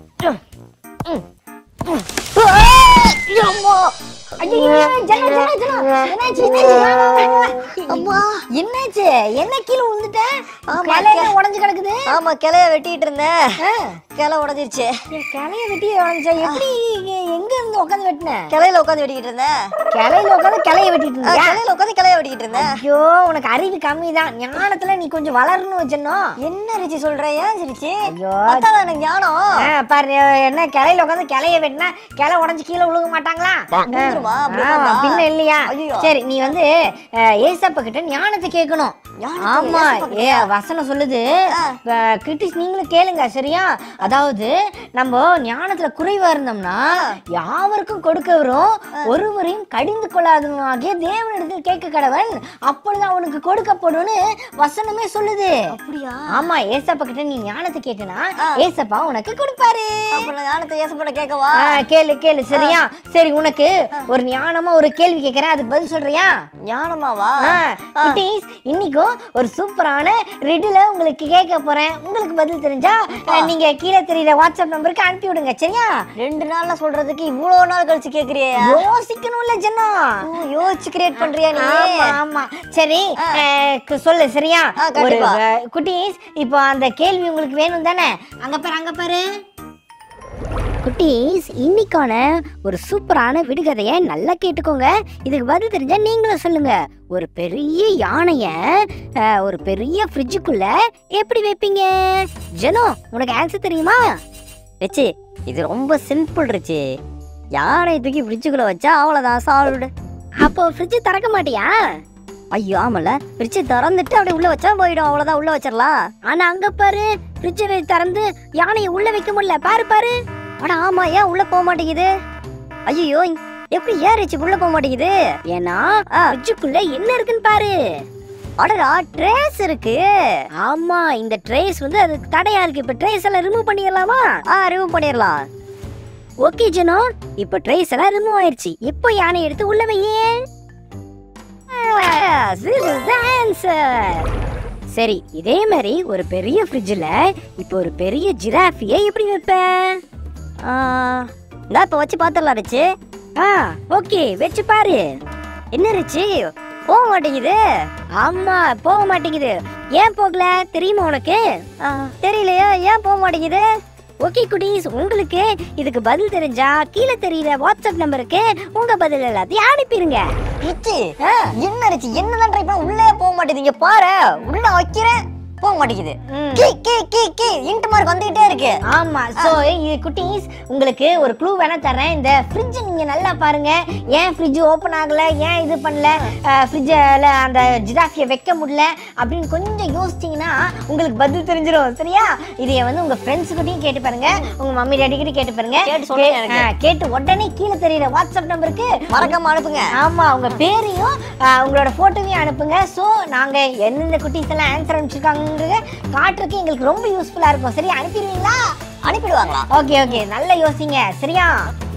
அம்மா என்னாச்சு என்ன கீழே விழுந்துட்ட ஆமா, கிளையில கே- உடஞ்சு கிடக்குது ஆமா கிளைய வெட்டிட்டு இருந்தேன் ஆ, கிளை உடஞ்சிருச்சு என் கிளைய வெட்டி உடஞ்சா எப்படி எ- எங்க இருந்து உட்காந்து வெட்டின கிளையில உட்காந்து வெட்டிக்கிட்டு இருந்தேன் கிளையில உட்காந்து கிளைய வெட்டிட்டு ஆ, இருந்தியா கிளையில உட்காந்து கிளைய வெட்டிக்கிட்டு இருந்தேன் ஐயோ உனக்கு அறிவு கம்மி தான் ஞானத்துல நீ கொஞ்சம் வளரணும் வச்சனும் என்ன ரிச்சி சொல்ற ஏன் சிரிச்சு ஐயோ. அதான் எனக்கு ஞானம் பாரு என்ன கிளையில உட்காந்து கிளைய வெட்டினா கிளை உடஞ்சு கீழே விழுக மாட்டாங்களா விழுந்துருமா? அப்படி ஆமா, விழுந்தா? பின்ன இல்லையா ஐயோ. சரி நீ வந்து ஏசப்ப கிட்ட ஞானத்தை கேட்கணும் ஞானத்தை ஆமா ஏசப்பா ஏ வசனம் சொல்லுது ஆ. கிட்டிஸ் நீங்களும் கேளுங்க சரியா அதாவது நம்ம ஞானத்துல குறைவா இருந்தோம்னா யாவருக்கும் கொடுக்கவரும் ஒருவரையும் கடிந்து கொள்ளாதவனாகிய தேவனிடத்தில் கேட்க கடவன் அப்பொழுது அவனுக்கு கொடுக்கப்படும்னு வசனமே சொல்லுது அப்படியா ஆமா ஏசப்பா கிட்ட நீ ஞானத்தை கேட்டனா ஆ. ஏசப்பா உனக்கு கொடுப்பாரு அப்ப நான் ஞானத்தை ஏசப்பட கேட்கவா ஆ, கேளு கேளு சரியா சரி உனக்கு ஒரு ஞானமா ஒரு கேள்வி கேக்குறேன் அதுக்கு பதில் சொல்றியா ஞானமாவா ஆ, குட்டீஸ், இன்னைக்கும் ஒரு சூப்பரான ரிடில உங்களுக்கு கேட்க போறேன் உங்களுக்கு பதில் தெரிஞ்சா அஹ், நீங்க கீழே தெரியுற வாட்ஸ்அப் நம்பருக்கு அனுப்பி விடுங்க சரியா ரெண்டு நாள்ல சொல்றதுக்கு இவ்வளவு நாள் கழிச்சு கேக்குறியே யோசிக்கணும்ல ஜனம் ஓ, யோசிச்சு கிரியேட் பண்றியா நீ ஆமா ஆமா சரி அஹ், கு- சொல்லு சரியா ஆ, ஒரு கண்டிப்பா. அஹ், குட்டீஸ் இப்போ அந்த கேள்வி உங்களுக்கு வேணும் தானே அங்க பாரு அங்க பாரு குட்டீஸ் இன்னைக்கான ஒரு சூப்பரான விடுகதையை நல்லா கேட்டுக்கோங்க இதுக்கு பதில் தெரிஞ்சா நீங்களும் சொல்லுங்க ஒரு பெரிய யானைய அஹ், ஒரு பெரிய ஃப்ரிட்ஜுக்குள்ள எப்படி வைப்பீங்க ஜனோ உனக்கு ஆன்சர் தெரியுமா ரிச்சி இது ரொம்ப சிம்பிள் ரிச்சி யானை தூக்கி ஃப்ரிட்ஜுக்குள்ள வச்சா அவ்வளவுதான் சால்வ்டு அப்போ ஃப்ரிட்ஜ் திறக்க மாட்டியா ஐயோ ஆமல ஃப்ரிட்ஜ் திறந்துட்டு அப்படியே உள்ள வச்சா போயிடும் அவ்வளவுதான் உள்ள வச்சிடலாம் ஆனா அங்க பாரு ஃப்ரிட்ஜை திறந்து யானையை உள்ள வைக்க முடியல பாரு பாரு அட ஆமா ஏன் உள்ள போக மாட்டேங்குது ஐயோ எப்படி ஏன் ரிச்சி உள்ள போக மாட்டேங்குது ஏன்னா ஃப்ரிட்ஜுக்குள்ள என்ன இருக்குன்னு பாரு அடடா ட்ரேஸ் இருக்கு ஆமா இந்த ட்ரேஸ் வந்து அதுக்கு தடையா இருக்கு இப்ப ட்ரேஸ் எல்லாம் ரிமூவ் பண்ணிடலாமா ஆ ரிமூவ் பண்ணிடலாம் ஓகே ஜனோ இப்போ ட்ரேஸ் எல்லாம் ரிமூவ் ஆயிருச்சு இப்போ யானை எடுத்து உள்ள வையே Yes, this is the answer. சரி இதே மாதிரி ஒரு பெரிய ஃப்ரிட்ஜில் இப்போ ஒரு பெரிய ஜிராஃபியை எப்படி வைப்பேன் ஆ, நான் இப்ப வச்சு பாத்துடலாம் ரிச்சி ஆ ஓகே வச்சு பாரு என்ன ரிச்சி போக மாட்டேங்குது ஆமா போக மாட்டேங்குது ஏன் போகல தெரியுமா உனக்கு ஆ, தெரியலையா ஏன் போக மாட்டேங்குது ஓகே குட்டீஸ் உங்களுக்கு இதுக்கு பதில் தெரிஞ்சா கீழே தெரியுற வாட்ஸ்அப் நம்பருக்கு உங்க பதில் எல்லாத்தையும் அனுப்பிடுங்க ரிச்சி என்ன ரிச்சி என்னதான் ட்ரை பண்ண உள்ளே போக மாட்டேங்குது பாரு உள்ள வைக்கிறேன் போக மாட்டேங்குது ம். கீ கீ கீ கீ இன்ட் மார்க் வந்துகிட்டே இருக்கு ஆமா சோ இது குட்டீஸ் உங்களுக்கு ஒரு க்ளூ வேணா தரேன் இந்த ஃப்ரிட்ஜ் நீங்க நல்லா பாருங்க ஏன் ஃப்ரிட்ஜ் ஓபன் ஆகல ஏன் இது பண்ணல ஃப்ரிட்ஜில் அந்த ஜிராஃபியை வைக்க முடியல அப்படின்னு கொஞ்சம் யோசிச்சீங்கன்னா உங்களுக்கு பதில் தெரிஞ்சிடும் சரியா இதைய வந்து உங்க ஃப்ரெண்ட்ஸ் கிட்டயும் கேட்டு பாருங்க உங்க மம்மி டாடி கிட்ட கேட்டு பாருங்க கேட்டு சொல்லுங்க எனக்கு. ஆ, கேட்டு உடனே கீழே தெரியுற வாட்ஸ்அப் நம்பருக்கு மறக்காம அனுப்புங்க ஆமா உங்க பேரையும் ஆ, உங்களோட போட்டோவையும் அனுப்புங்க சோ நாங்க எந்தெந்த குட்டீஸ் எல்லாம் ஆன்சர் அனுப்பிச்சிருக்காங்கன்றத காட்டுறதுக்கு எங்களுக்கு ரொம்ப யூஸ்ஃபுல்லா இருக்கும் சரியா அனுப்பிடுவீங்களா அனுப்பிடுவாங்களா ஓகே ஓகே நல்லா யோசிங்க சரியா